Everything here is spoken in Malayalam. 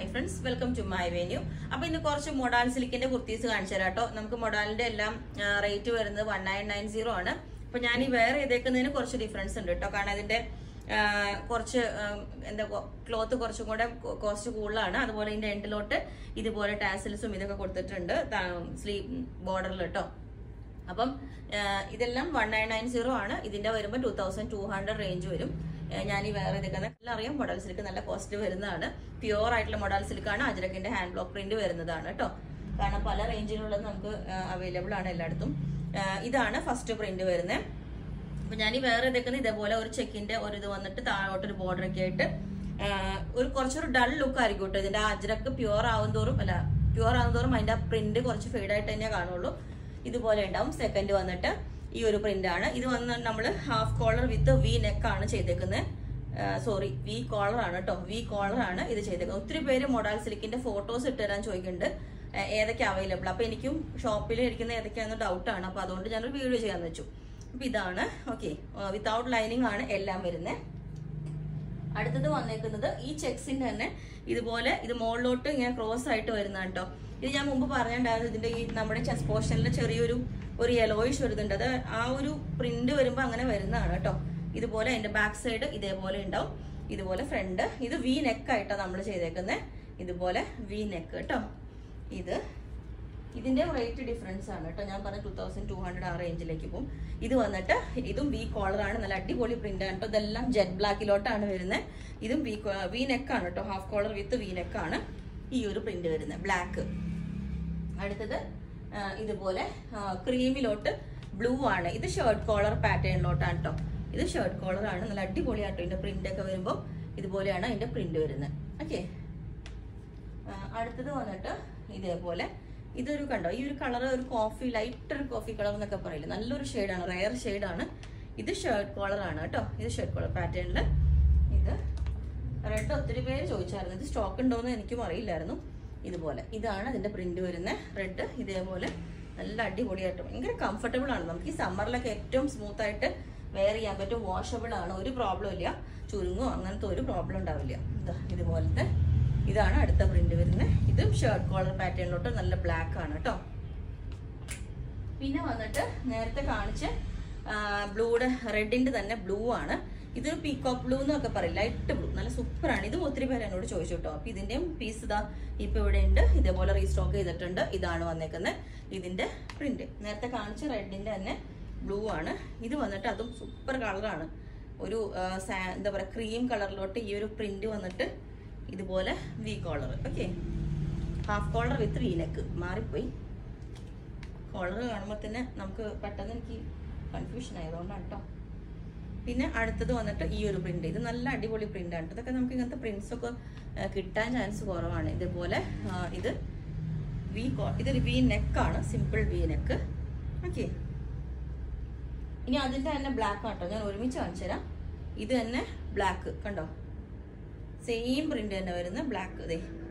hi friends welcome to my venue അപ്പൊ ഇന്ന് കുറച്ച് മൊഡാൽ സിലിക്കിന്റെ കുർത്തീസ് കാണിച്ചു തരാം കേട്ടോ നമുക്ക് മൊഡാലിന്റെ എല്ലാം റേറ്റ് വരുന്നത് വൺ നയൻ നയൻ സീറോ ആണ് അപ്പൊ ഞാൻ ഈ വേറെ ചെയ്തേക്കുന്നതിന് കുറച്ച് ഡിഫറൻസ് ഉണ്ട് കേട്ടോ കാരണം ഇതിന്റെ ആ, കുറച്ച് ആ, എന്താ ക്ലോത്ത് കുറച്ചും കൂടെ കോസ്റ്റ് കൂടുതലാണ് അതുപോലെ ഇതിന്റെ എൻഡിലോട്ട് ഇതുപോലെ ടാസിൽസും ഇതൊക്കെ കൊടുത്തിട്ടുണ്ട് സ്ലീവ് ബോർഡറിൽ കേട്ടോ അപ്പം ആ, ഇതെല്ലാം വൺ നയൻ നയൻ സീറോ ആണ് ഇതിന്റെ വരുമ്പോൾ two thousand two hundred range വരും ആ, ഞാൻ ഈ വേറെ ഇതൊക്കെ എല്ലാം അറിയാം മൊഡൽ സിൽക്ക് നല്ല കോസ്റ്റ് വരുന്നതാണ് പ്യുവർ ആയിട്ടുള്ള മൊഡൽ സിൽക്കാണ് അജരക്കിന്റെ ഹാൻഡ് ബ്ലോക്ക് പ്രിന്റ് വരുന്നതാണ് കേട്ടോ കാരണം പല റേഞ്ചിലുള്ളത് നമുക്ക് അവൈലബിൾ ആണ് എല്ലായിടത്തും ആ, ഇതാണ് ഫസ്റ്റ് പ്രിന്റ് വരുന്നത് അപ്പൊ ഞാൻ ഈ വേറെ ഇതൊക്കെ ഇതേപോലെ ഒരു ചെക്കിന്റെ ഒരു ഇത് വന്നിട്ട് താഴോട്ട് ഒരു ബോർഡർ ഒക്കെ ആയിട്ട് ആ, ഒരു കുറച്ചൊരു ഡൾ ലുക്ക് ആയിരിക്കും കേട്ടോ ഇതിന്റെ അജ്രക്ക് പ്യുവർ ആവും തോറും അല്ല പ്യുവർ ആവും തോറും അതിന്റെ പ്രിന്റ് കുറച്ച് ഫെയ്ഡ് ആയിട്ട് തന്നെ കാണുള്ളൂ ഇതുപോലെ ഉണ്ടാവും സെക്കൻഡ് വന്നിട്ട് ഈ ഒരു പ്രിന്റ് ആണ് ഇത് വന്ന് നമ്മൾ half collar with V neck ആണ് ചെയ്തേക്കുന്നത് സോറി വി കോളർ ആണ് കേട്ടോ വി കോളർ ആണ് ഇത് ചെയ്തേക്കുന്നത് ഒത്തിരി പേര് മൊഡാൽ സിലിക്കിന്റെ ഫോട്ടോസ് ഇട്ട് തരാൻ ചോദിക്കുന്നുണ്ട് ആ, ഏതൊക്കെ അവൈലബിൾ അപ്പൊ എനിക്കും ഷോപ്പിൽ ഇരിക്കുന്ന ഏതൊക്കെയാണെന്ന് ഡൗട്ട് ആണ് അപ്പൊ അതുകൊണ്ട് ഞാനൊരു വീഡിയോ ചെയ്യാന്ന് വെച്ചു അപ്പൊ ഇതാണ് ഓക്കെ വിത്തൗട്ട് ലൈനിങ് ആണ് എല്ലാം വരുന്നത് അടുത്തത് വന്നേക്കുന്നത് ഈ ചെക്സിന്റെ തന്നെ ഇതുപോലെ ഇത് മുകളിലോട്ട് ഇങ്ങനെ ക്രോസ് ആയിട്ട് വരുന്ന കേട്ടോ ഇത് ഞാൻ മുമ്പ് പറഞ്ഞിട്ടുണ്ടായിരുന്നു ഇതിന്റെ ഈ നമ്മുടെ ചെസ് പോർഷനിൽ ചെറിയൊരു ഒരു യെലോയിഷ് വരുന്നുണ്ട് അത് ആ ഒരു പ്രിന്റ് വരുമ്പോൾ അങ്ങനെ വരുന്നതാണ് കേട്ടോ ഇതുപോലെ അതിന്റെ ബാക്ക് സൈഡ് ഇതേപോലെ ഉണ്ടാവും ഇതുപോലെ ഫ്രണ്ട് ഇത് വി നെക്ക് ആയിട്ടാണ് നമ്മൾ ചെയ്തേക്കുന്നത് ഇതുപോലെ വി നെക്ക് കേട്ടോ ഇത് ഇതിന്റെ റേറ്റ് ഡിഫറൻസ് ആണ് കേട്ടോ ഞാൻ പറഞ്ഞ ടൂ തൗസൻഡ് ടു ഹൺഡ്രഡ് ആ റേഞ്ചിലേക്ക് പോകും ഇത് വന്നിട്ട് ഇതും വി കോളർ ആണ് നല്ല അടിപൊളി പ്രിന്റ് ആണ് കേട്ടോ ഇതെല്ലാം ജെറ്റ് ബ്ലാക്കിലോട്ടാണ് വരുന്നത് ഇതും വി വി നെക്ക് ആണ് കേട്ടോ half collar with V neck ആണ് ഈ ഒരു പ്രിന്റ് വരുന്നത് ബ്ലാക്ക് അടുത്തത് ആ, ഇതുപോലെ ക്രീമിലോട്ട് ബ്ലൂ ആണ് ഇത് ഷർട്ട് കോളർ പാറ്റേണിലോട്ടാണ് കേട്ടോ ഇത് ഷർട്ട് കോളർ ആണ് നല്ല അടിപൊളിയാട്ടോ ഇതിന്റെ പ്രിന്റ് ഒക്കെ വരുമ്പോൾ ഇതുപോലെയാണ് അതിന്റെ പ്രിന്റ് വരുന്നത് ഓക്കെ അടുത്തത് വന്നിട്ട് ഇതേപോലെ ഇതൊരു കണ്ടോ ഈ ഒരു കളർ ഒരു കോഫി ലൈറ്റ് ഒരു കോഫി കളർ എന്നൊക്കെ പറയില്ലേ നല്ലൊരു ഷെയ്ഡാണ് റയർ ഷെയ്ഡാണ് ഇത് ഷർട്ട് കോളർ ആണ് കേട്ടോ ഇത് ഷർട്ട് കോളർ പാറ്റേണിൽ ഇത് റെഡ് ഒത്തിരി പേര് ചോദിച്ചായിരുന്നു ഇത് സ്റ്റോക്ക് ഉണ്ടോയെന്ന് എനിക്കും അറിയില്ലായിരുന്നു ഇതുപോലെ ഇതാണ് അതിന്റെ പ്രിന്റ് വരുന്നത് റെഡ് ഇതേപോലെ നല്ല അടിപൊളിയായിട്ട് ഭയങ്കര കംഫർട്ടബിൾ ആണ് നമുക്ക് ഈ സമ്മറിലൊക്കെ ഏറ്റവും സ്മൂത്ത് ആയിട്ട് വെയർ ചെയ്യാൻ പറ്റും വാഷബിൾ ആണ് ഒരു പ്രോബ്ലം ഇല്ല ചുരുങ്ങോ അങ്ങനത്തെ ഒരു പ്രോബ്ലം ഉണ്ടാവില്ല ഇതാ ഇതുപോലത്തെ ഇതാണ് അടുത്ത പ്രിന്റ് വരുന്നത് ഇതും ഷർട്ട് കോളർ പാറ്റേണിലോട്ട് നല്ല ബ്ലാക്ക് ആണ് കേട്ടോ പിന്നെ വന്നിട്ട് നേരത്തെ കാണിച്ച ബ്ലൂയുടെ റെഡിന്റെ തന്നെ ബ്ലൂ ആണ് ഇത് പീകോക്ക് ബ്ലൂ എന്നൊക്കെ പറയും ലൈറ്റ് ബ്ലൂ നല്ല സൂപ്പർ ആണ് ഇതും ഒത്തിരി പേര് എന്നോട് ചോദിച്ചു കേട്ടോ അപ്പൊ ഇതിന്റെയും പീസ് ഇതാ ഇപ്പൊ ഇവിടെ ഉണ്ട് ഇതേപോലെ റീസ്റ്റോക്ക് ചെയ്തിട്ടുണ്ട് ഇതാണ് വന്നേക്കുന്നത് ഇതിന്റെ പ്രിന്റ് നേരത്തെ കാണിച്ച റെഡിന്റെ തന്നെ ബ്ലൂ ആണ് ഇത് വന്നിട്ട് അതും സൂപ്പർ കളറാണ് ഒരു ആ, സാ- എന്താ പറയാ ക്രീം കളറിലോട്ട് ഈ ഒരു പ്രിന്റ് വന്നിട്ട് ഇതുപോലെ V collar okay half collar with V neck മാറിപ്പോയി കോളർ കാണുമ്പോൾ തന്നെ നമുക്ക് പെട്ടെന്ന് എനിക്ക് കൺഫ്യൂഷൻ ആയതുകൊണ്ടാണ് കേട്ടോ പിന്നെ അടുത്തത് വന്നിട്ട് ഈ ഒരു പ്രിന്റ് ഇത് നല്ല അടിപൊളി പ്രിന്റ് ആണ് ഇതൊക്കെ നമുക്ക് ഇങ്ങനത്തെ പ്രിന്റ്സ് ഒക്കെ ആ, കിട്ടാൻ ചാൻസ് കുറവാണ് ഇതുപോലെ ആ, ഇത് വി കോ ഇതൊരു വി നെക്കാണ് സിമ്പിൾ വി നെക്ക് ഓക്കെ ഇനി അതിന്റെ തന്നെ ബ്ലാക്ക് ആട്ടോ ഞാൻ ഒരുമിച്ച് കാണിച്ചു തരാം ഇത് തന്നെ ബ്ലാക്ക് കണ്ടോ സെയിം പ്രിന്റ് തന്നെ വരുന്ന ബ്ലാക്ക് ഇതേ